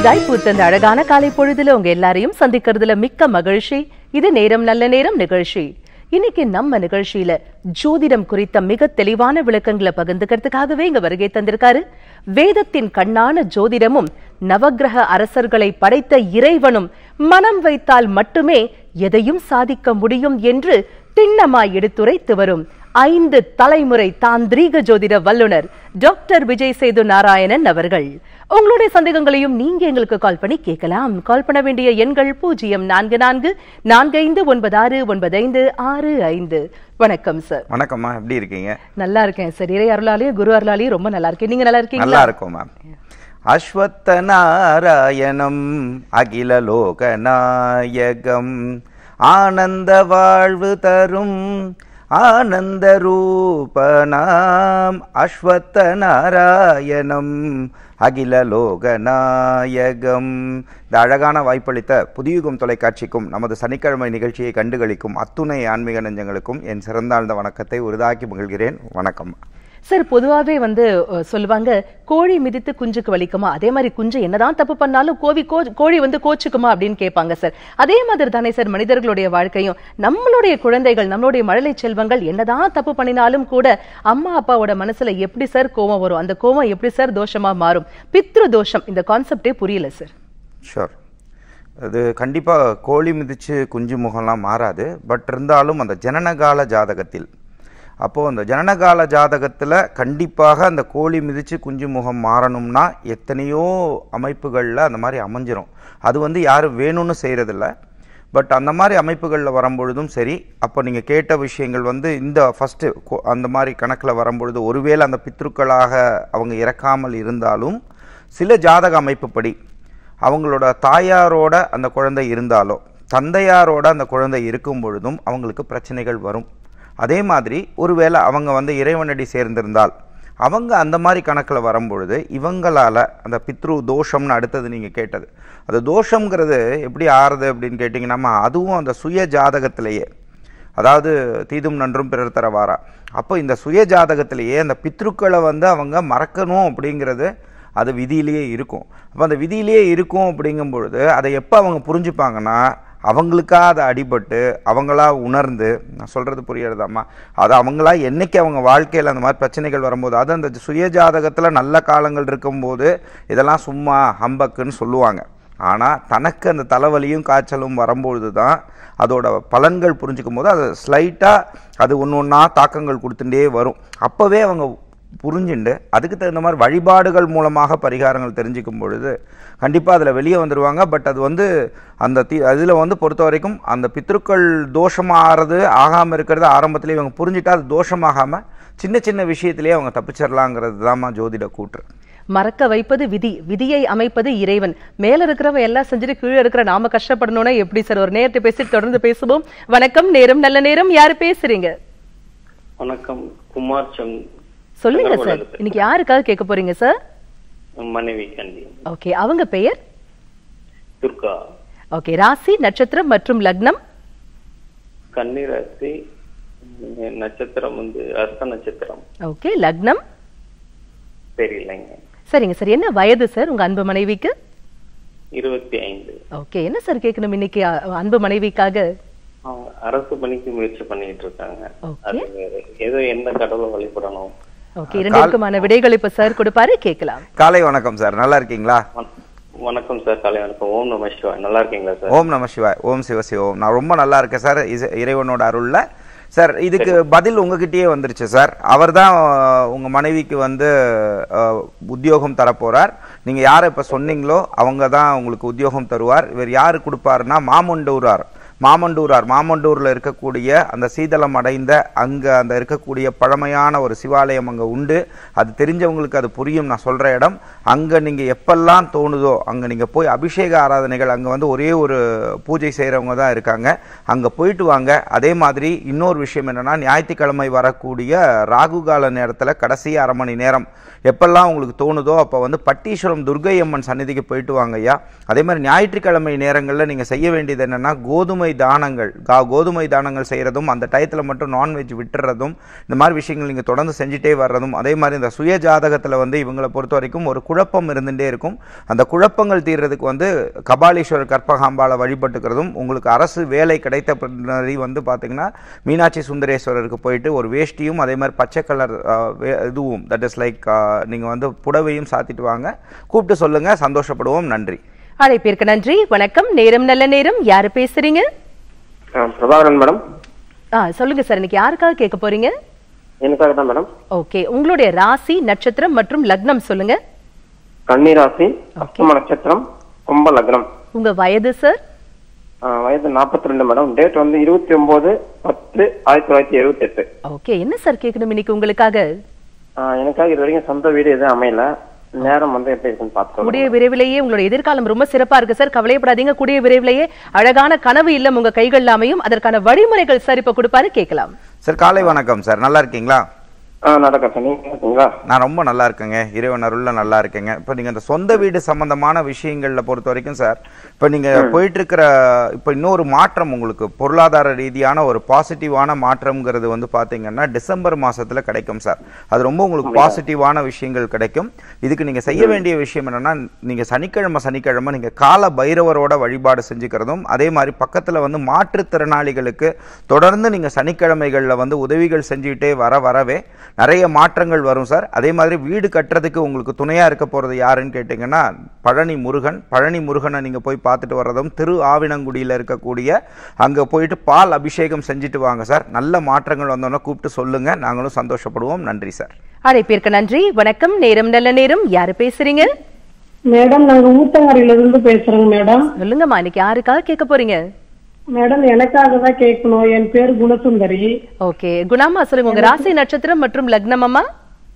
புதிதாய் பூத்த இந்த அழகான காலை பொழுதுல உங்க எல்லாரையும் சந்திக்கிறதுல மிக்க மகிழ்ச்சி இது நேரம் நல்ல நேரம் நிகழ்ச்சி இன்னைக்கு நம்ம நிகழ்ச்சியில ஜோதிடம் குறித்த மிக தெளிவான விளக்கங்களை பகிர்ந்துக்கிறதுக்காகவே இங்க வருகை தந்திருக்காரு வேதத்தின் கண்ணான ஜோதிடமும் நவக்கிரக அரசர்களை படைத்த இறைவனும் மனம் வைத்தால் மட்டுமே எதையும் சாதிக்க முடியும் என்று திண்ணமாய் எடுத்துரைத்து வரும் ஐந்து தலைமுறை தாந்திரீக ஜோதிட வல்லுனர் டாக்டர் விஜய் சேது நாராயணன் அவர்கள் உங்களுடைய சந்தேகங்களையும் நீங்க எங்களுக்கு கால் பண்ணி கேட்கலாம் கால் பண்ண வேண்டிய எண்கள் பூஜ்ஜியம் நான்கு நான்கு நான்கு ஐந்து ஒன்பது ஆறு ஒன்பது ஐந்து ஆறு ஐந்து வணக்கம் சார் வணக்கம்மா எப்படி இருக்கீங்க நல்லா இருக்கேன் சார் இறை அருளாலையும் குரு அருளாலையும் ரொம்ப நல்லா இருக்கேன் நீங்க நல்லா இருக்கீங்களா நல்லா இருக்கோம் மேம் அஸ்வத்த நாராயணம் அகில லோக நாயகம் ஆனந்த வாழ்வு தரும் ஆனந்த ரூபனாம் அஸ்வத்த நாராயணம் அகில லோக நாயகம் இந்த அழகான வாய்ப்பளித்த புதியுகம் தொலைக்காட்சிக்கும் நமது சனிக்கிழமை நிகழ்ச்சியை கண்டுகளிக்கும் அத்துணை ஆன்மீக நெஞ்சங்களுக்கும் என் சிறந்தாழ்ந்த வணக்கத்தை உரிதாக்கி மகிழ்கிறேன் வணக்கம் சார் பொதுவாவே வந்து அஹ், சொல்லுவாங்க கோழி மிதித்து குஞ்சுக்கு வலிக்குமா அதே மாதிரி குஞ்சு என்னதான் தப்பு பண்ணாலும் கோவி கோ கோழி வந்து கோச்சுக்குமா அப்படின்னு கேட்பாங்க சார் அதே மாதிரி தானே சார் மனிதர்களுடைய வாழ்க்கையும் நம்மளுடைய குழந்தைகள் நம்மளுடைய மழலை செல்வங்கள் என்னதான் தப்பு பண்ணினாலும் கூட அம்மா அப்பாவோட மனசுல எப்படி சார் கோவம் வரும் அந்த கோவம் எப்படி சார் தோஷமா மாறும் பித்ரு தோஷம் இந்த கான்செப்டே புரியல சார் ஷூர் அது கண்டிப்பாக கோழி மிதித்து குஞ்சு முகம்லாம் மாறாது பட் இருந்தாலும் அந்த ஜனனகால ஜாதகத்தில் அப்போது அந்த ஜனனகால ஜாதகத்தில் கண்டிப்பாக அந்த கோழி மிதித்து குஞ்சு முகம் மாறணும்னா எத்தனையோ அமைப்புகளில் அந்த மாதிரி அமைஞ்சிரும் அது வந்து யாரும் வேணும்னு செய்கிறதில்ல பட் அந்த மாதிரி அமைப்புகளில் வரும்பொழுதும் சரி அப்போ நீங்கள் கேட்ட விஷயங்கள் வந்து இந்த ஃபஸ்ட்டு அந்த மாதிரி கணக்கில் வரும்பொழுது ஒருவேளை அந்த பித்ருக்களாக அவங்க இறக்காமல் இருந்தாலும் சில ஜாதக அமைப்புப்படி அவங்களோட தாயாரோட அந்த குழந்தை இருந்தாலோ தந்தையாரோட அந்த குழந்தை இருக்கும் பொழுதும் அவங்களுக்கு பிரச்சனைகள் வரும் அதே மாதிரி ஒருவேளை அவங்க வந்து இறைவனடி சேர்ந்திருந்தால் அவங்க அந்த மாதிரி கணக்கில் வரும்பொழுது இவங்களால் அந்த பித்ரு தோஷம்னு அடுத்தது நீங்கள் கேட்டது அந்த தோஷங்கிறது எப்படி ஆறுது அப்படின்னு கேட்டிங்கன்னா அதுவும் அந்த சுய ஜாதகத்திலேயே அதாவது தீதும் நன்றும் பிறர் தரவாரா அப்போ இந்த சுய ஜாதகத்திலேயே அந்த பித்ருக்களை வந்து அவங்க மறக்கணும் அப்படிங்கிறது அது விதியிலேயே இருக்கும் அப்போ அந்த விதியிலேயே இருக்கும் அப்படிங்கும் பொழுது அதை எப்போ அவங்க புரிஞ்சுப்பாங்கன்னா அவங்களுக்கா அதை அடிபட்டு அவங்களா உணர்ந்து நான் சொல்கிறது புரியறதாம்மா அது அவங்களா என்னைக்கு அவங்க வாழ்க்கையில் அந்த மாதிரி பிரச்சனைகள் வரும்போது அது அந்த சுய ஜாதகத்தில் நல்ல காலங்கள் இருக்கும்போது இதெல்லாம் சும்மா ஹம்பக்குன்னு சொல்லுவாங்க ஆனால் தனக்கு அந்த தலைவலியும் காய்ச்சலும் வரும்பொழுது தான் அதோட பலன்கள் புரிஞ்சுக்கும் போது அது ஸ்லைட்டாக அது ஒன்று ஒன்றா தாக்கங்கள் கொடுத்துட்டே வரும் அப்போவே அவங்க புரிஞ்சுண்டு அதுக்கு தகுந்த மாதிரி வழிபாடுகள் மூலமாக பரிகாரங்கள் தெரிஞ்சுக்கும் பொழுது கண்டிப்பாக அதில் வெளியே வந்துடுவாங்க பட் அது வந்து அந்த தி அதில் வந்து பொறுத்த வரைக்கும் அந்த பித்ருக்கள் தோஷமாகிறது ஆகாமல் இருக்கிறது ஆரம்பத்திலே இவங்க புரிஞ்சுட்டா அது தோஷமாகாமல் சின்ன சின்ன விஷயத்திலேயே அவங்க தப்பிச்சிடலாங்கிறது தாம்மா ஜோதிட கூற்று மறக்க வைப்பது விதி விதியை அமைப்பது இறைவன் மேல இருக்கிறவ எல்லாம் செஞ்சுட்டு கீழே இருக்கிற நாம கஷ்டப்படணும்னா எப்படி சார் ஒரு நேரத்தை பேசி தொடர்ந்து பேசுவோம் வணக்கம் நேரம் நல்ல நேரம் யாரு பேசுறீங்க வணக்கம் குமார் சந்த் சொல்லுங்க சார் சங்கரவள்ளது. இன்னைக்கு யாருக்காக கேட்க போறீங்க சார் மனைவி கண்டி ஓகே அவங்க பெயர் துர்கா ஓகே ராசி நட்சத்திரம் மற்றும் லக்னம் கன்னிராசி உம், நட்சத்திரம் வந்து அர்த்த நட்சத்திரம் ஓகே லக்னம் தெரியலைங்க சரிங்க சார் என்ன வயது சார் உங்க அன்பு மனைவிக்கு இருபத்தி ஐந்து ஓகே என்ன சார் கேட்கணும் இன்னைக்கு அ, அன்பு மனைவிக்காக அவங்க அரசு பணிக்கு முயற்சி பண்ணிட்டு இருக்காங்க Okay. அது வேற. ஏதோ எந்த கடவுளை வழிபடணும் ஓகே இரண்டிற்குமான விடைகள் இப்ப சார் கொடுப்பாரு கேட்கலாம் காலை வணக்கம் சார் நல்லா இருக்கீங்களா வண- வணக்கம் சார் காலை வணக்கம் ஓம் நம சிவாய் நல்லா இருக்கீங்களா சார் ஓம் நம சிவாய் ஓம் சிவ சிவ ஓம் நான் ரொம்ப நல்லா இருக்கேன் சார் இச- இறைவனோட அருள்ல சார் இதுக்கு பதில் உங்ககிட்டயே வந்துருச்சு சார் அவர் தான் உங்க மனைவிக்கு வந்து அஹ், உத்தியோகம் தரப்போறார் நீங்க யாரை இப்ப சொன்னீங்களோ அவங்க தான் உங்களுக்கு உத்தியோகம் தருவார் இவர் யாரு கொடுப்பாருன்னா மாமண்டூரார் மாமண்டூரார் மாமண்டூர்ல இருக்கக்கூடிய அந்த சீதளம் அடைந்த அங்க அந்த இருக்கக்கூடிய பழமையான ஒரு சிவாலயம் அங்க உண்டு அது தெரிஞ்சவங்களுக்கு அது புரியும் நான் சொல்ற இடம் அங்க நீங்க எப்பெல்லாம் தோணுதோ அங்க நீங்க போய் அபிஷேக ஆராதனைகள் அங்க வந்து ஒரே ஒரு பூஜை செய்றவங்க தான் இருக்காங்க அங்க போயிட்டு வாங்க அதே மாதிரி இன்னொரு விஷயம் என்னன்னா ஞாயிற்றுக்கிழமை வரக்கூடிய ராகு கால நேரத்துல கடைசி அரை மணி நேரம் எப்பெல்லாம் உங்களுக்கு தோணுதோ அப்போ வந்து பட்டீஸ்வரம் துர்க்கை அம்மன் சந்நிதிக்கு போயிட்டு வாங்க ஐயா அதே மாதிரி ஞாயிற்றுக்கிழமை நேரங்களில் நீங்கள் செய்ய வேண்டியது என்னன்னா கோதுமை கோதுமை தானங்கள் கா கோதுமை தானங்கள் செய்கிறதும் அந்த டயத்தில் மட்டும் நான்வெஜ் விட்டுறதும் இந்த மாதிரி விஷயங்கள் நீங்கள் தொடர்ந்து செஞ்சுட்டே வர்றதும் அதே மாதிரி இந்த சுய ஜாதகத்தில் வந்து இவங்களை பொறுத்த வரைக்கும் ஒரு குழப்பம் இருந்துகிட்டே இருக்கும் அந்த குழப்பங்கள் தீர்றதுக்கு வந்து கபாலீஸ்வரர் கற்பகாம்பாளை வழிபட்டுக்கிறதும் உங்களுக்கு அரசு வேலை கிடைத்த பின்னாடி வந்து பார்த்தீங்கன்னா மீனாட்சி சுந்தரேஸ்வரருக்கு போயிட்டு ஒரு வேஷ்டியும் அதே மாதிரி பச்சை கலர் இதுவும் தட் இஸ் லைக் நீங்கள் வந்து புடவையும் சாத்திட்டு வாங்க கூப்பிட்டு சொல்லுங்கள் சந்தோஷப்படுவோம் நன்றி அழைப்பிற்கு நன்றி வணக்கம் நேரம் நல்ல நேரம் யாரு பேசுறீங்க ஆ, பிரபாகரன் மேடம் ஆ சொல்லுங்க சார் இன்னைக்கு யாருக்காக கேட்க போறீங்க எனக்காக தான் மேடம் ஓகே உங்களுடைய ராசி நட்சத்திரம் மற்றும் லக்னம் சொல்லுங்க கன்னிராசி அஷ்டம நட்சத்திரம் கும்ப லக்னம் உங்க வயது சார் ஆ, வயது 42 ரெண்டு மேடம் டேட் வந்து இருபத்தி ஒன்பது பத்து ஆயிரத்தி தொள்ளாயிரத்தி எழுபத்தி எட்டு ஓகே என்ன சார் கேட்கணும் இன்னைக்கு உங்களுக்காக எனக்காக இது வரைக்கும் சொந்த வீடு எதுவும் அமையல நேரம் வந்து எப்படி இருக்குன்னு பார்த்துக்கோங்க கூடிய விரைவிலேயே உங்களுடைய எதிர்காலம் ரொம்ப சிறப்பா இருக்கு சார் கவலைப்படாதீங்க கூடிய விரைவிலேயே அழகான கனவு இல்லம் உங்க கைகள்ல அமையும் அதற்கான வழிமுறைகள் சார் இப்ப கொடுப்பாரு கேட்கலாம் சார் காலை வணக்கம் சார் நல்லா இருக்கீங்களா ஆ நடக்க சார் நீங்க இருக்கீங்களா நான் ரொம்ப நல்லா இருக்கேங்க இறைவன் அருள்ல நல்லா இருக்கேங்க இப்போ நீங்கள் இந்த சொந்த வீடு சம்பந்தமான விஷயங்களில் பொறுத்த வரைக்கும் சார் இப்போ நீங்கள் போயிட்டு இருக்கிற இப்போ இன்னொரு மாற்றம் உங்களுக்கு பொருளாதார ரீதியான ஒரு பாசிட்டிவான மாற்றம்ங்கிறது வந்து பார்த்தீங்கன்னா டிசம்பர் மாசத்துல கிடைக்கும் சார் அது ரொம்ப உங்களுக்கு பாசிட்டிவான விஷயங்கள் கிடைக்கும் இதுக்கு நீங்கள் செய்ய வேண்டிய விஷயம் என்னன்னா நீங்கள் சனிக்கிழமை சனிக்கிழமை நீங்கள் கால பைரவரோட வழிபாடு செஞ்சுக்கிறதும் அதே மாதிரி பக்கத்தில் வந்து மாற்றுத்திறனாளிகளுக்கு தொடர்ந்து நீங்கள் சனிக்கிழமைகளில் வந்து உதவிகள் செஞ்சுக்கிட்டே வர வரவே நிறைய மாற்றங்கள் வரும் சார் அதே மாதிரி வீடு கட்டுறதுக்கு உங்களுக்கு துணையாக இருக்க போகிறது யாருன்னு கேட்டிங்கன்னா பழனி முருகன் பழனி முருகனை நீங்கள் போய் பார்த்துட்டு வர்றதும் திரு ஆவினங்குடியில் இருக்கக்கூடிய அங்கே போயிட்டு பால் அபிஷேகம் செஞ்சுட்டு வாங்க சார் நல்ல மாற்றங்கள் வந்தோன்னா கூப்பிட்டு சொல்லுங்கள் நாங்களும் சந்தோஷப்படுவோம் நன்றி சார் அழைப்பிற்கு நன்றி வணக்கம் நேரம் நல்ல நேரம் யாரு பேசுறீங்க மேடம் நாங்க ஊத்தங்கரையில இருந்து பேசுறோங்க மேடம் சொல்லுங்கம்மா இன்னைக்கு யாருக்காக கேட்க போறீங்க மேடம் எனக்காக தான் கேட்கணும் என் பேர் குணசுந்தரி ஓகே குணாமா சொல்லுங்க உங்க ராசி நட்சத்திரம் மற்றும் லக்னம் அம்மா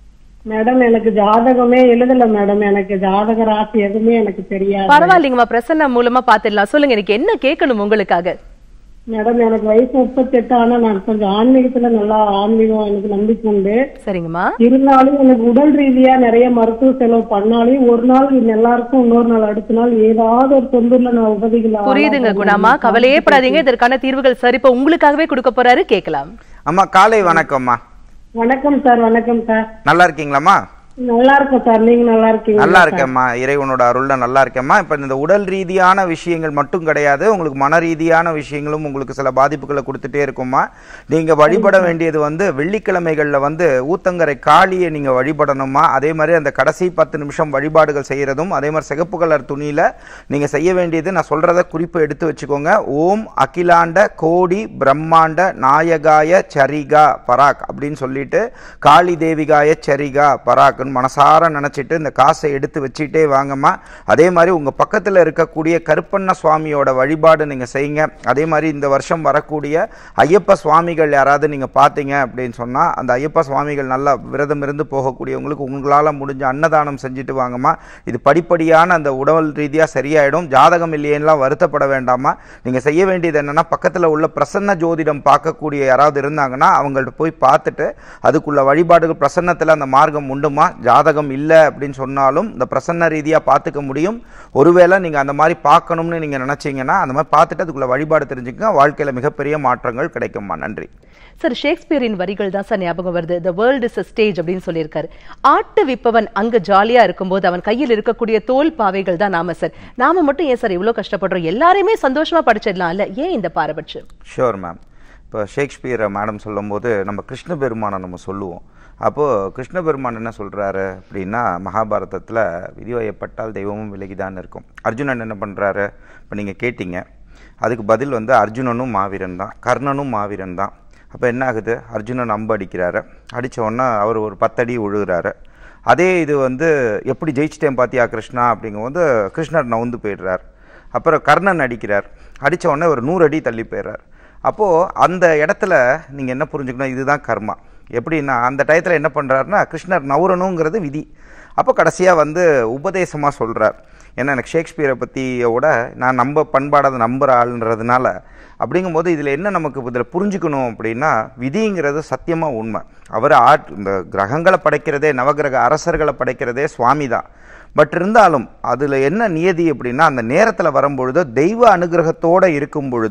மேடம் எனக்கு ஜாதகமே எழுதல மேடம் எனக்கு ஜாதக ராசி எதுவுமே எனக்கு தெரியாது பரவாயில்லைங்கம்மா பிரசன்ன மூலமா பாத்துடலாம் சொல்லுங்க எனக்கு என்ன கேட்கணும் உங்களுக்காக மேடம் எனக்கு வயசு முப்பத்தி எட்டு ஆனா நான் கொஞ்சம் ஆன்மீகத்துல நல்லா ஆன்மீகம் எனக்கு நம்பிக்கை உண்டு சரிங்கம்மா இருந்தாலும் எனக்கு உடல் ரீதியா நிறைய மருத்துவ செலவு பண்ணாலும் ஒரு நாள் நல்லா இருக்கும் இன்னொரு நாள் அடுத்த நாள் ஏதாவது ஒரு தொந்தூர்ல நான் உபதிகள் புரியுதுங்க குணாமா கவலையே படாதீங்க இதற்கான தீர்வுகள் சார் இப்ப உங்களுக்காகவே கொடுக்க போறாரு கேட்கலாம் அம்மா காலை வணக்கம்மா வணக்கம் சார் வணக்கம் சார் நல்லா இருக்கீங்களாம்மா நல்லா இருக்கும் சார் நீங்க நல்லா இருக்கீங்க நல்லா இருக்கேம்மா இறைவனோட அருள்ல நல்லா இருக்கேம்மா இப்போ இந்த உடல் ரீதியான விஷயங்கள் மட்டும் கிடையாது உங்களுக்கு மன ரீதியான விஷயங்களும் உங்களுக்கு சில பாதிப்புகளை கொடுத்துட்டே இருக்கும்மா நீங்க வழிபட வேண்டியது வந்து வெள்ளிக்கிழமைகள்ல வந்து ஊத்தங்கரை காளியை நீங்க வழிபடணுமா அதே மாதிரி அந்த கடைசி பத்து நிமிஷம் வழிபாடுகள் செய்யறதும் அதே மாதிரி சிகப்பு கலர் துணியில நீங்க செய்ய வேண்டியது நான் சொல்றத குறிப்பு எடுத்து வச்சுக்கோங்க ஓம் அகிலாண்ட கோடி பிரம்மாண்ட நாயகாய சரிகா பராக் அப்படின்னு சொல்லிட்டு காளி தேவிகாய சரிகா பராக்னு மனசார நினைச்சிட்டு இந்த காசை எடுத்து வச்சுட்டே வாங்கம்மா அதே மாதிரி உங்க பக்கத்துல இருக்கக்கூடிய கருப்பண்ண சுவாமியோட வழிபாடு நீங்க செய்யுங்க அதே மாதிரி இந்த வருஷம் வரக்கூடிய ஐயப்ப சுவாமிகள் யாராவது நீங்க பார்த்தீங்க அப்படின்னு சொன்னா அந்த ஐயப்ப சுவாமிகள் நல்லா விரதம் இருந்து போகக்கூடியவங்களுக்கு உங்களால முடிஞ்ச அன்னதானம் செஞ்சுட்டு வாங்கம்மா இது படிப்படியான அந்த உடல் ரீதியா சரியாயிடும் ஜாதகம் இல்லையெல்லாம் வருத்தப்பட வேண்டாமா நீங்க செய்ய வேண்டியது என்னன்னா பக்கத்துல உள்ள பிரசன்ன ஜோதிடம் பார்க்கக்கூடிய யாராவது இருந்தாங்கன்னா அவங்கள்ட்ட போய் பார்த்துட்டு அதுக்குள்ள வழிபாடுகள் பிரசன்னத்துல அந்த மார்க்கம் உண்டுமா ஜாதகம் இல்லை அப்படின்னு சொன்னாலும் இந்த பிரசன்ன ரீதியாக பார்த்துக்க முடியும் ஒருவேளை நீங்கள் அந்த மாதிரி பார்க்கணும்னு நீங்கள் நினச்சிங்கன்னா அந்த மாதிரி பார்த்துட்டு அதுக்குள்ள வழிபாடு தெரிஞ்சுக்கங்க வாழ்க்கையில் மிகப்பெரிய மாற்றங்கள் கிடைக்கும்மா நன்றி சார் ஷேக்ஸ்பியரின் வரிகள் தான் சார் ஞாபகம் வருது the world is a stage அப்படின்னு சொல்லியிருக்காரு ஆட்டு விப்பவன் அங்க ஜாலியா இருக்கும்போது அவன் கையில் இருக்கக்கூடிய தோல் பாவைகள் தான் நாம சார் நாம மட்டும் ஏன் சார் இவ்வளவு கஷ்டப்படுறோம் எல்லாரையுமே சந்தோஷமா படிச்சிடலாம்ல ஏன் இந்த பாரபட்சம் ஷுவர் மேம் இப்போ ஷேக்ஸ்பியரை மேடம் சொல்லும்போது நம்ம கிருஷ்ண பெருமானை நம்ம சொல்லுவோம் அப்போது கிருஷ்ண பெருமான் என்ன சொல்கிறாரு அப்படின்னா மகாபாரதத்தில் விதிவயப்பட்டால் தெய்வமும் விலகிதான் இருக்கும் அர்ஜுனன் என்ன பண்ணுறாரு இப்போ நீங்கள் கேட்டீங்க அதுக்கு பதில் வந்து அர்ஜுனனும் மாவீரன் தான் கர்ணனும் மாவீரன் தான் அப்போ என்ன ஆகுது அர்ஜுனன் அம்பு அடிக்கிறாரு அடிச்ச உடனே அவர் ஒரு பத்தடி விழுகிறாரு அதே இது வந்து எப்படி ஜெயிச்சிட்டேன் பாத்தியா கிருஷ்ணா அப்படிங்கும்போது கிருஷ்ணர் நவுந்து போயிடுறார் அப்புறம் கர்ணன் அடிக்கிறார் அடிச்ச உடனே ஒரு நூறு அடி தள்ளி போயிடுறார் அப்போது அந்த இடத்துல நீங்கள் என்ன புரிஞ்சுக்கணும் இதுதான் கர்மா எப்படின்னா அந்த டயத்தில் என்ன பண்ணுறாருன்னா கிருஷ்ணர் நவுறணுங்கிறது விதி அப்போ கடைசியாக வந்து உபதேசமாக சொல்கிறார் ஏன்னா எனக்கு ஷேக்ஸ்பியரை பற்றியோட நான் நம்ப பண்பாடை அதை நம்புகிற ஆளுன்றதுனால அப்படிங்கும்போது இதில் என்ன நமக்கு இதில் புரிஞ்சுக்கணும் அப்படின்னா விதிங்கிறது சத்தியமாக உண்மை அவர் ஆட் இந்த கிரகங்களை படைக்கிறதே நவகிரக அரசர்களை படைக்கிறதே சுவாமி தான் பட் இருந்தாலும் அதில் என்ன நியதி அப்படின்னா அந்த நேரத்தில் வரும்பொழுது தெய்வ அனுகிரகத்தோடு இருக்கும் பொழுது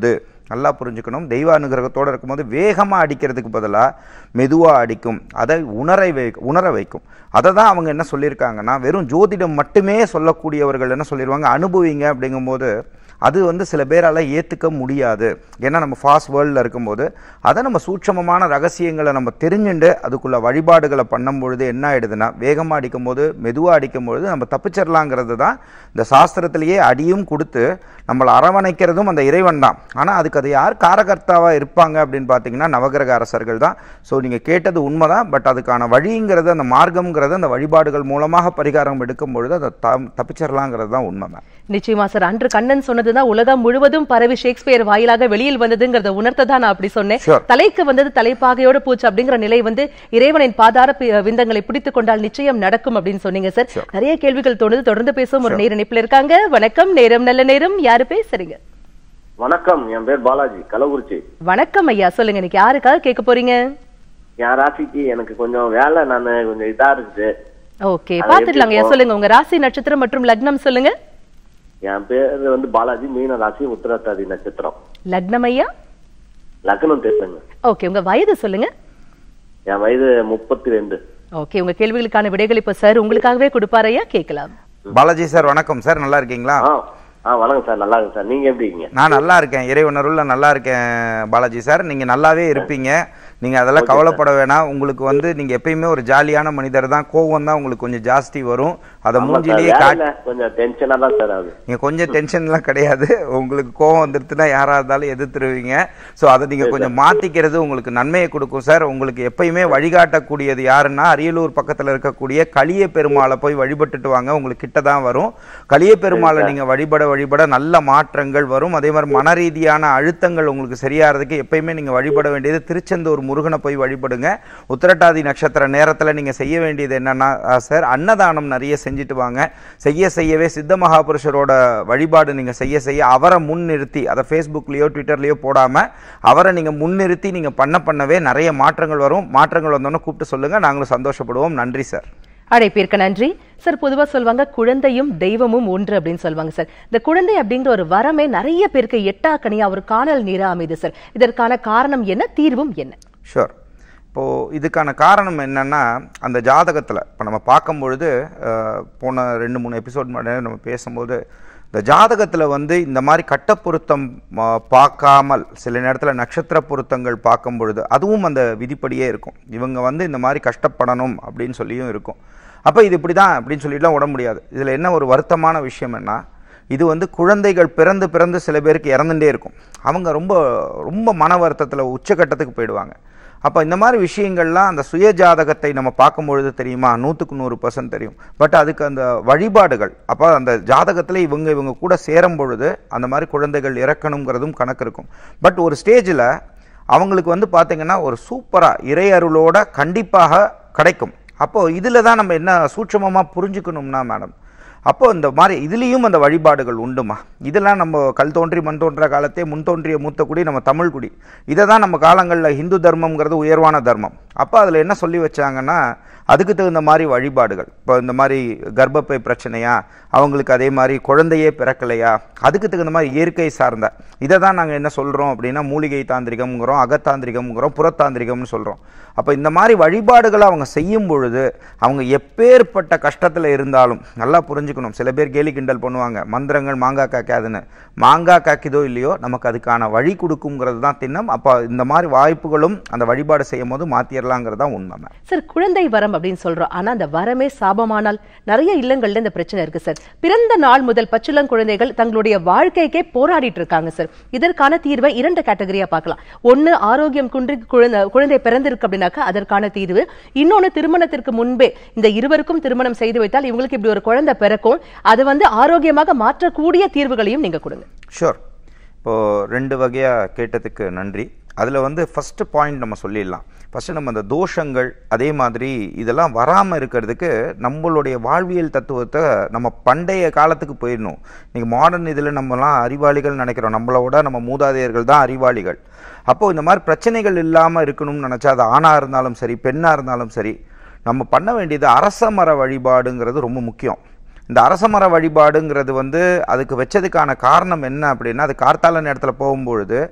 நல்லா புரிஞ்சுக்கணும் தெய்வ அனுகிரகத்தோடு இருக்கும்போது வேகமாக அடிக்கிறதுக்கு பதிலாக மெதுவாக அடிக்கும் அதை உணரை வை உணர வைக்கும் அதை தான் அவங்க என்ன சொல்லியிருக்காங்கன்னா வெறும் ஜோதிடம் மட்டுமே சொல்லக்கூடியவர்கள் என்ன சொல்லிடுவாங்க அனுபவிங்க அப்படிங்கும்போது அது வந்து சில பேரால் ஏற்றுக்க முடியாது ஏன்னா நம்ம ஃபாஸ்ட் வேர்ல்டில் இருக்கும்போது அதை நம்ம சூட்சமமான ரகசியங்களை நம்ம தெரிஞ்சுண்டு அதுக்குள்ள வழிபாடுகளை பண்ணும் பொழுது என்ன ஆயிடுதுன்னா வேகமாக அடிக்கும் போது மெதுவாக அடிக்கும் பொழுது நம்ம தப்பிச்சிடலாங்கிறது தான் இந்த சாஸ்திரத்திலேயே அடியும் கொடுத்து நம்மளை அரவணைக்கிறதும் அந்த இறைவன் தான் ஆனால் அதுக்கு அது யார் காரகர்த்தாவாக இருப்பாங்க அப்படின்னு பார்த்தீங்கன்னா நவகிரக அரசர்கள் தான் ஸோ நீங்கள் கேட்டது உண்மைதான் பட் அதுக்கான வழிங்கிறது அந்த மார்க்கம்ங்கிறது அந்த வழிபாடுகள் மூலமாக பரிகாரம் எடுக்கும் பொழுது அதை த தப்பிச்சிடலாங்கிறது தான் உண்மை மேம் நிச்சயமா சார் அன்று கண்ணன் சொன்னதுதான் உலகம் முழுவதும் பரவி ஷேக்ஸ்பியர் வாயிலாக வெளியில் வந்ததுங்கிறத உணர்த்ததான் நான் அப்படி சொன்னேன் Sure. தலைக்கு வந்தது தலைப்பாகையோட போச்சு அப்படிங்கிற நிலை வந்து இறைவனின் பாதார பி- விந்தங்களை பிடித்துக் கொண்டால் நிச்சயம் நடக்கும் அப்படின்னு சொன்னீங்க சார் நிறைய கேள்விகள் தோணுது தொடர்ந்து பேசும் ஒரு நேர இணைப்புல இருக்காங்க வணக்கம் நேரம் நல்ல நேரம் யாரு பேசுறீங்க வணக்கம் என் பேர் பாலாஜி கள்ளக்குறிச்சி வணக்கம் ஐயா சொல்லுங்க இன்னைக்கு யாருக்காக கேட்க போறீங்க என் ராசிக்கு எனக்கு கொஞ்சம் வேலை நான் கொஞ்சம் இதா இருக்குது ஓகே அது பாத்துடலாங்க ஐயா எப்படி சொல்லுங்க உங்க ராசி நட்சத்திரம் மற்றும் லக்னம் சொல்லுங்க என் பேர் வந்து பாலாஜி மீன ராசி உத்திரத்தாதி நட்சத்திரம் லக்னம் ஐயா லக்னம் பேசுங்க ஓகே உங்க வயது சொல்லுங்க என் வயது முப்பத்தி ரெண்டு ஓகே உங்க கேள்விகளுக்கான விடைகள் இப்ப சார் உங்களுக்காகவே கொடுப்பாரு ஐயா கேட்கலாம் பாலாஜி சார் வணக்கம் சார் நல்லா இருக்கீங்களா ஆ ஆ வணக்கம் சார் நல்லா இருக்கு சார் நீங்க எப்படி இருக்கீங்க நான் நல்லா இருக்கேன் இறை உணர்வுல நல்லா இருக்கேன் பாலாஜி சார் நீங்க நல்லாவே இருப்பீங்க நீங்க அதெல்லாம் கவலைப்பட வேணாம் உங்களுக்கு வந்து நீங்க எப்பயுமே ஒரு ஜாலியான மனிதர் தான் கோவம் தான் உங்களுக்கு கொஞ்சம் ஜாஸ்தி வரும் அதை ஆமா சார் மூஞ்சிலேயே காட்டி வேலையில கொஞ்சம் டென்ஷனா தான் சார் ஆகுது நீங்க கொஞ்சம் டென்ஷன்லாம் கிடையாது உங்களுக்கு கோவம் வந்துருச்சுன்னா யாரா இருந்தாலும் எதிர்த்துருவீங்க ஸோ அதை நீங்க கொஞ்சம் மாத்திக்கிறது உங்களுக்கு நன்மையை கொடுக்கும் சார் உங்களுக்கு எப்பயுமே வழிகாட்டக்கூடியது யாருன்னா அரியலூர் பக்கத்துல இருக்கக்கூடிய களிய பெருமாளை போய் வழிபட்டுட்டு வாங்க உங்களுக்கு கிட்ட தான் வரும் களிய பெருமாளை நீங்க வழிபட வழிபட நல்ல மாற்றங்கள் வரும் அதே மாதிரி மன ரீதியான அழுத்தங்கள் உங்களுக்கு சரியாகிறதுக்கு எப்பயுமே நீங்க வழிபட வேண்டியது திருச்செந்தூர் முருகனை போய் வழிபடுங்க உத்திரட்டாதி நட்சத்திர நேரத்துல நீங்க செய்ய வேண்டியது என்னன்னா அஹ், சார் அன்னதானம் நிறைய செஞ்சுட்டு வாங்க செய்ய செய்யவே சித்த மகாபுருஷரோட வழிபாடு நீங்க செய்ய செய்ய அவரை முன்னிறுத்தி அதை ஃபேஸ்புக்லயோ ட்விட்டர்லயோ போடாம அவரை நீங்க முன்னிறுத்தி நீங்க பண்ண பண்ணவே நிறைய மாற்றங்கள் வரும் மாற்றங்கள் வந்தோன்னே கூப்பிட்டு சொல்லுங்க நாங்களும் சந்தோஷப்படுவோம் நன்றி சார் அழைப்பிற்கு நன்றி சார் பொதுவா சொல்லுவாங்க குழந்தையும் தெய்வமும் ஒன்று அப்படின்னு சொல்லுவாங்க சார் இந்த குழந்தை அப்படிங்கிற ஒரு வரமே நிறைய பேருக்கு எட்டா கனியா ஒரு காணல் நீரா அமைது சார் இதற்கான காரணம் என்ன தீர்வும் என்ன ஷூர் இப்போது இதுக்கான காரணம் என்னன்னா அந்த ஜாதகத்தில் இப்போ நம்ம பார்க்கும் பொழுது அஹ், போன ரெண்டு மூணு எபிசோட் முன்னாடி நம்ம பேசும்போது இந்த ஜாதகத்தில் வந்து இந்த மாதிரி கட்ட பொருத்தம் அஹ், பார்க்காமல் சில நேரத்தில் நட்சத்திர பொருத்தங்கள் பார்க்கும் பொழுது அதுவும் அந்த விதிப்படியே இருக்கும் இவங்க வந்து இந்த மாதிரி கஷ்டப்படணும் அப்படின்னு சொல்லியும் இருக்கும் அப்போ இது இப்படி தான் அப்படின்னு சொல்லிட்டுலாம் விட முடியாது இதில் என்ன ஒரு வருத்தமான விஷயம் என்ன இது வந்து குழந்தைகள் பிறந்து பிறந்து சில பேருக்கு இறந்துட்டே இருக்கும் அவங்க ரொம்ப ரொம்ப மன வருத்தத்தில் உச்சக்கட்டத்துக்கு போயிடுவாங்க அப்போ இந்த மாதிரி விஷயங்கள்லாம் அந்த சுய ஜாதகத்தை நம்ம பார்க்கும் பொழுது தெரியுமா நூற்றுக்கு நூறு பர்சன்ட் தெரியும் பட் அதுக்கு அந்த வழிபாடுகள் அப்போ அந்த ஜாதகத்தில் இவங்க இவங்க கூட சேரும் பொழுது அந்த மாதிரி குழந்தைகள் இறக்கணுங்கிறதும் கணக்கு இருக்கும் பட் ஒரு ஸ்டேஜில் அவங்களுக்கு வந்து பார்த்தீங்கன்னா ஒரு சூப்பராக இறை அருளோட கண்டிப்பாக கிடைக்கும் அப்போது இதில் தான் நம்ம என்ன சூட்சமமாக புரிஞ்சுக்கணும்னா மேடம் அப்போ இந்த மாதிரி இதுலேயும் அந்த வழிபாடுகள் உண்டுமா இதெல்லாம் நம்ம கல் தோன்றி மண் தோன்ற காலத்தே முன் தோன்றிய மூத்த குடி நம்ம தமிழ் குடி இதை தான் நம்ம காலங்களில் ஹிந்து தர்மம்ங்கிறது உயர்வான தர்மம் அப்போ அதில் என்ன சொல்லி வச்சாங்கன்னா அதுக்கு தகுந்த மாதிரி வழிபாடுகள் இப்போ இந்த மாதிரி கர்ப்பப்பை பிரச்சனையா அவங்களுக்கு அதே மாதிரி குழந்தையே பிறக்கலையா அதுக்கு தகுந்த மாதிரி இயற்கை சார்ந்த இதை தான் நாங்கள் என்ன சொல்கிறோம் அப்படின்னா மூலிகை தாந்திரிகம்ங்கிறோம் அகத்தாந்திரிகம்ங்கிறோம் புறத்தாந்திரிகம்னு சொல்கிறோம் அப்போ இந்த மாதிரி வழிபாடுகளை அவங்க செய்யும் பொழுது அவங்க எப்பேற்பட்ட கஷ்டத்தில் இருந்தாலும் நல்லா புரிஞ்சுக்கணும் சில பேர் கேலி கிண்டல் பண்ணுவாங்க மந்திரங்கள் மாங்காய் காக்காதுன்னு மாங்காய் காக்கிதோ இல்லையோ நமக்கு அதுக்கான வழி கொடுக்குங்கிறது தான் திண்ணம் அப்போ இந்த மாதிரி வாய்ப்புகளும் அந்த வழிபாடு செய்யும் போது மாற்றிடலாங்கிறது தான் உண்மை மேம். சார் குழந்தை வரம் அப்படின்னு சொல்றோம் ஆனா அந்த வரமே சாபமானால் நிறைய இல்லங்கள்ல இந்த பிரச்சனை இருக்கு சார் பிறந்த நாள் முதல் பச்சிளம் குழந்தைகள் தங்களுடைய வாழ்க்கைக்கே போராடிட்டு இருக்காங்க சார் இதற்கான தீர்வை இரண்டு கேட்டகரியா பார்க்கலாம் ஒண்ணு ஆரோக்கியம் குன்றி குழந்தை குழந்தை பிறந்திருக்கு அப்படின்னாக்கா அதற்கான தீர்வு இன்னொன்னு திருமணத்திற்கு முன்பே இந்த இருவருக்கும் திருமணம் செய்து வைத்தால் இவங்களுக்கு இப்படி ஒரு குழந்தை பிறக்கும் அது வந்து ஆரோக்கியமாக மாற்றக்கூடிய தீர்வுகளையும் நீங்க கொடுங்க ஷூர் இப்போது ரெண்டு வகையாக கேட்டதுக்கு நன்றி அதில் வந்து ஃபஸ்ட்டு பாயிண்ட் நம்ம சொல்லிடலாம் ஃபஸ்ட்டு நம்ம அந்த தோஷங்கள் அதே மாதிரி இதெல்லாம் வராமல் இருக்கிறதுக்கு நம்மளுடைய வாழ்வியல் தத்துவத்தை நம்ம பண்டைய காலத்துக்கு போயிடணும் நீங்கள் மாடர்ன் இதில் நம்மலாம் அறிவாளிகள் நினைக்கிறோம் நம்மளோட நம்ம மூதாதையர்கள் தான் அறிவாளிகள் அப்போது இந்த மாதிரி பிரச்சனைகள் இல்லாமல் இருக்கணும்னு நினச்சா அது ஆணாக இருந்தாலும் சரி பெண்ணாக இருந்தாலும் சரி நம்ம பண்ண வேண்டியது அரச மர வழிபாடுங்கிறது ரொம்ப முக்கியம் இந்த அரசமர வழிபாடுங்கிறது வந்து அதுக்கு வச்சதுக்கான காரணம் என்ன அப்படின்னா அது கார்த்தால நேரத்தில் போகும்பொழுது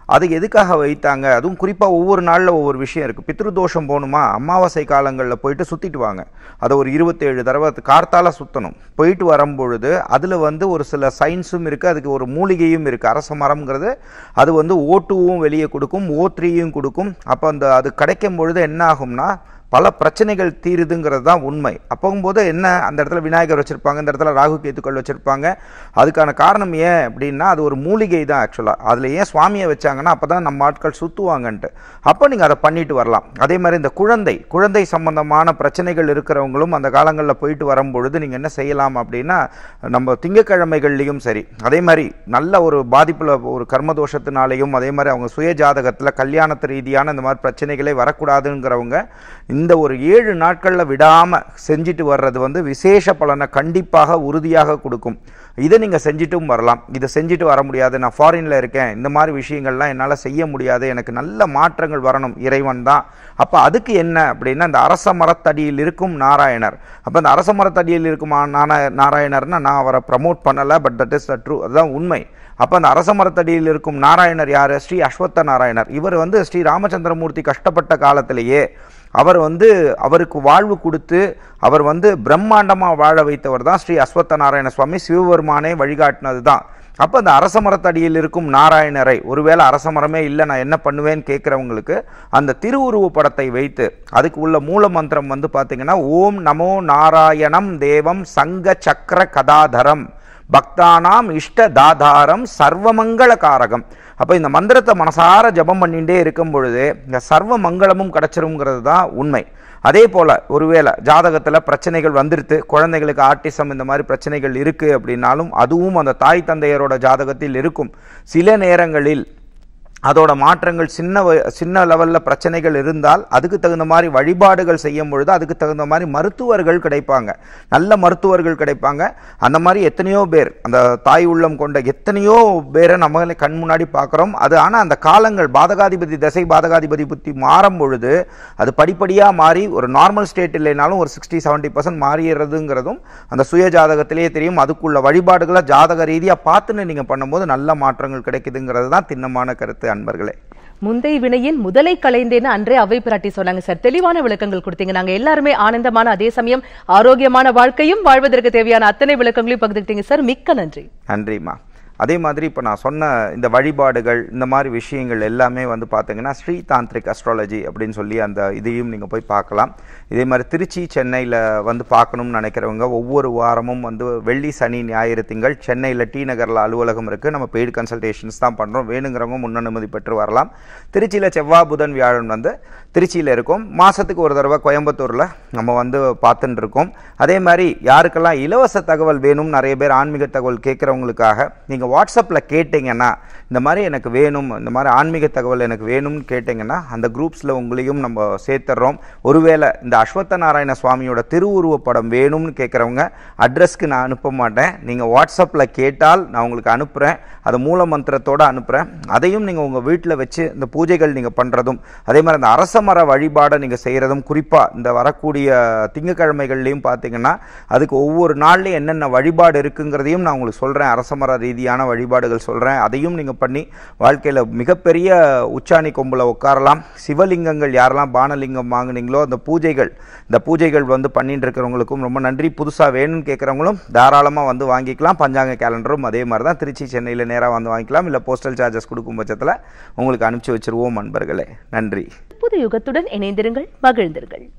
அது எதுக்காக வைத்தாங்க அதுவும் குறிப்பாக ஒவ்வொரு நாளில் ஒவ்வொரு விஷயம் இருக்குது பித்ருதோஷம் போகணுமா அமாவாசை காலங்களில் போயிட்டு சுற்றிட்டு வாங்க அதை ஒரு இருபத்தேழு தடவை கார்த்தால சுற்றணும் போயிட்டு வரும்பொழுது அதில் வந்து ஒரு சில சயின்ஸும் இருக்குது அதுக்கு ஒரு மூலிகையும் இருக்குது அரச மரம்ங்கிறது அது வந்து ஓட்டுவும் வெளியே கொடுக்கும் ஓத்ரியும் கொடுக்கும் அப்போ அந்த அது கிடைக்கும் பொழுது என்ன ஆகும்னா பல பிரச்சனைகள் தீருதுங்கிறது தான் உண்மை அப்போகும்போது என்ன அந்த இடத்துல விநாயகர் வச்சுருப்பாங்க இந்த இடத்துல ராகு கேத்துக்கள் வச்சுருப்பாங்க அதுக்கான காரணம் ஏன் அப்படின்னா அது ஒரு மூலிகை தான் ஆக்சுவலாக அதில் ஏன் சுவாமியை வச்சாங்கன்னா அப்போ தான் நம்ம ஆட்கள் சுற்றுவாங்கன்ட்டு அப்போ நீங்கள் அதை பண்ணிட்டு வரலாம் அதே மாதிரி இந்த குழந்தை குழந்தை சம்பந்தமான பிரச்சனைகள் இருக்கிறவங்களும் அந்த காலங்களில் போயிட்டு வரும்பொழுது நீங்கள் என்ன செய்யலாம் அப்படின்னா நம்ம திங்கக்கிழமைகள்லையும் சரி அதே மாதிரி நல்ல ஒரு பாதிப்பில் ஒரு கர்மதோஷத்தினாலையும் அதே மாதிரி அவங்க சுய ஜாதகத்தில் கல்யாணத்து ரீதியான இந்த மாதிரி பிரச்சனைகளே வரக்கூடாதுங்கிறவங்க இந்த ஒரு ஏழு நாட்களில் விடாமல் செஞ்சுட்டு வர்றது வந்து விசேஷ பலனை கண்டிப்பாக உறுதியாக கொடுக்கும் இதை நீங்கள் செஞ்சுட்டும் வரலாம் இதை செஞ்சுட்டு வர முடியாது நான் ஃபாரினில் இருக்கேன் இந்த மாதிரி விஷயங்கள்லாம் என்னால் செய்ய முடியாது எனக்கு நல்ல மாற்றங்கள் வரணும் இறைவன் தான் அப்போ அதுக்கு என்ன அப்படின்னா இந்த அரச மரத்தடியில் இருக்கும் நாராயணர் அப்போ இந்த அரச மரத்தடியில் இருக்கும் ஆ- நாரா- நாராயணர்னா நான் அவரை ப்ரமோட் பண்ணலை but that is the true அதுதான் உண்மை அப்போ அந்த அரச மரத்தடியில் இருக்கும் நாராயணர் யார் ஸ்ரீ அஸ்வத்த நாராயணர் இவர் வந்து ஸ்ரீ ராமச்சந்திரமூர்த்தி கஷ்டப்பட்ட காலத்திலேயே அவர் வந்து அவருக்கு வாழ்வு கொடுத்து அவர் வந்து பிரம்மாண்டமாக வாழ வைத்தவர் தான் ஸ்ரீ அஸ்வத்த நாராயண சுவாமி சிவபெருமானே வழிகாட்டினது தான் அப்போ அந்த அரச மரத்தடியில் இருக்கும் நாராயணரை ஒருவேளை அரச மரமே இல்லை நான் என்ன பண்ணுவேன்னு கேட்குறவங்களுக்கு அந்த திருவுருவ படத்தை வைத்து அதுக்கு உள்ள மூல மந்திரம் வந்து பார்த்தீங்கன்னா ஓம் நமோ நாராயணம் தேவம் சங்க சக்கர கதாதரம் பக்தானாம் இஷ்ட தாதாரம் சர்வமங்கள காரகம் அப்போ இந்த மந்திரத்தை மனசார ஜபம் பண்ணிகிட்டே இருக்கும் பொழுது இந்த சர்வ மங்களமும் கிடச்சிருங்கிறது தான் உண்மை அதே போல் ஒருவேளை ஜாதகத்தில் பிரச்சனைகள் வந்துருது குழந்தைகளுக்கு ஆட்டிசம் இந்த மாதிரி பிரச்சனைகள் இருக்குது அப்படின்னாலும் அதுவும் அந்த தாய் தந்தையரோட ஜாதகத்தில் இருக்கும் சில நேரங்களில் அதோட மாற்றங்கள் சின்ன வ- சின்ன லெவலில் பிரச்சனைகள் இருந்தால் அதுக்கு தகுந்த மாதிரி வழிபாடுகள் செய்யும் பொழுது அதுக்கு தகுந்த மாதிரி மருத்துவர்கள் கிடைப்பாங்க நல்ல மருத்துவர்கள் கிடைப்பாங்க அந்த மாதிரி எத்தனையோ பேர் அந்த தாய் உள்ளம் கொண்ட எத்தனையோ பேரை நம்மளே கண் முன்னாடி பார்க்குறோம் அது ஆனால் அந்த காலங்கள் பாதகாதிபதி தசை பாதகாதிபதி புத்தி மாறும் பொழுது அது படிப்படியாக மாறி ஒரு நார்மல் ஸ்டேட் இல்லைனாலும் ஒரு சிக்ஸ்டி செவன்ட்டி பர்சன்ட் மாறிடுறதுங்கிறதும் அந்த சுய ஜாதகத்திலேயே தெரியும் அதுக்குள்ள வழிபாடுகளை ஜாதக ரீதியாக பார்த்துன்னு நீங்கள் பண்ணும்போது நல்ல மாற்றங்கள் கிடைக்குதுங்கிறது தான் திண்ணமான கருத்து அன்பர்களே முந்தை வினையின் முதலை களைந்தேன்னு அன்றே அவை பிராட்டி சொன்னாங்க சார் தெளிவான விளக்கங்கள் கொடுத்தீங்க நாங்க எல்லாருமே ஆனந்தமான அதே சமயம் ஆரோக்கியமான வாழ்க்கையும் வாழ்வதற்கு தேவையான அத்தனை விளக்கங்களையும் பகிர்ந்துக்கிட்டீங்க சார் மிக்க நன்றி நன்றிம்மா அதே மாதிரி இப்போ நான் சொன்ன இந்த வழிபாடுகள் இந்த மாதிரி விஷயங்கள் எல்லாமே வந்து பார்த்தீங்கன்னா ஸ்ரீ தாந்திரிக் அஸ்ட்ராலஜி அப்படின்னு சொல்லி அந்த இதையும் நீங்கள் போய் பார்க்கலாம் இதே மாதிரி திருச்சி சென்னையில் வந்து பார்க்கணும்னு நினைக்கிறவங்க ஒவ்வொரு வாரமும் வந்து வெள்ளி சனி ஞாயிறு திங்கள் சென்னையில் டி நகரில் அலுவலகம் இருக்குது நம்ம பெய்டு கன்சல்டேஷன்ஸ் தான் பண்ணுறோம் வேணுங்கிறவங்க முன்னனுமதி பெற்று வரலாம் திருச்சியில் செவ்வாய் புதன் வியாழன் வந்து திருச்சியில் இருக்கும் மாதத்துக்கு ஒரு தடவை கோயம்புத்தூரில் நம்ம வந்து பார்த்துட்டு இருக்கோம் அதே மாதிரி யாருக்கெல்லாம் இலவச தகவல் வேணும் நிறைய பேர் ஆன்மீக தகவல் கேட்குறவங்களுக்காக நீங்கள் வாட்ஸ்அப்பில் கேட்டிங்கன்னா இந்த மாதிரி எனக்கு வேணும் இந்த மாதிரி ஆன்மீக தகவல் எனக்கு வேணும்னு கேட்டிங்கன்னா அந்த குரூப்ஸில் உங்களையும் நம்ம சேர்த்துறோம் ஒருவேளை இந்த அஸ்வத்த நாராயண சுவாமியோட திருவுருவ படம் வேணும்னு கேட்குறவங்க அட்ரஸ்க்கு நான் அனுப்ப மாட்டேன் நீங்கள் வாட்ஸ்அப்பில் கேட்டால் நான் உங்களுக்கு அனுப்புகிறேன் அதை மூல மந்திரத்தோடு அனுப்புகிறேன் அதையும் நீங்கள் உங்கள் வீட்டில் வச்சு இந்த பூஜைகள் நீங்கள் பண்ணுறதும் அதே மாதிரி அந்த அரச மர வழிபாடை நீங்கள் செய்கிறதும் குறிப்பாக இந்த வரக்கூடிய திங்கக்கிழமைகள்லையும் பார்த்தீங்கன்னா அதுக்கு ஒவ்வொரு நாள்லையும் என்னென்ன வழிபாடு இருக்குங்கிறதையும் நான் உங்களுக்கு சொல்கிறேன் அரச மர ரீதியான வழிபாடுகள் சொல்கிறேன் அதையும் நீங்கள் பண்ணி வாழ்க்கையில் மிகப்பெரிய உச்சாணி கொம்பில் உட்காரலாம் சிவலிங்கங்கள் யாரெல்லாம் பானலிங்கம் வாங்குனீங்களோ அந்த பூஜைகள் இந்த பூஜைகள் வந்து பண்ணிட்டு இருக்கிறவங்களுக்கும் ரொம்ப நன்றி புதுசாக வேணும்னு கேட்குறவங்களும் தாராளமாக வந்து வாங்கிக்கலாம் பஞ்சாங்க கேலண்டரும் அதே மாதிரி தான் திருச்சி சென்னையில் நேராக வந்து வாங்கிக்கலாம் இல்லை போஸ்டல் சார்ஜஸ் கொடுக்கும் பட்சத்தில் உங்களுக்கு அனுப்பிச்சி வச்சிருவோம் நண்பர்களே நன்றி புது யுகத்துடன் இணைந்திருங்கள் மகிழ்ந்திருங்கள்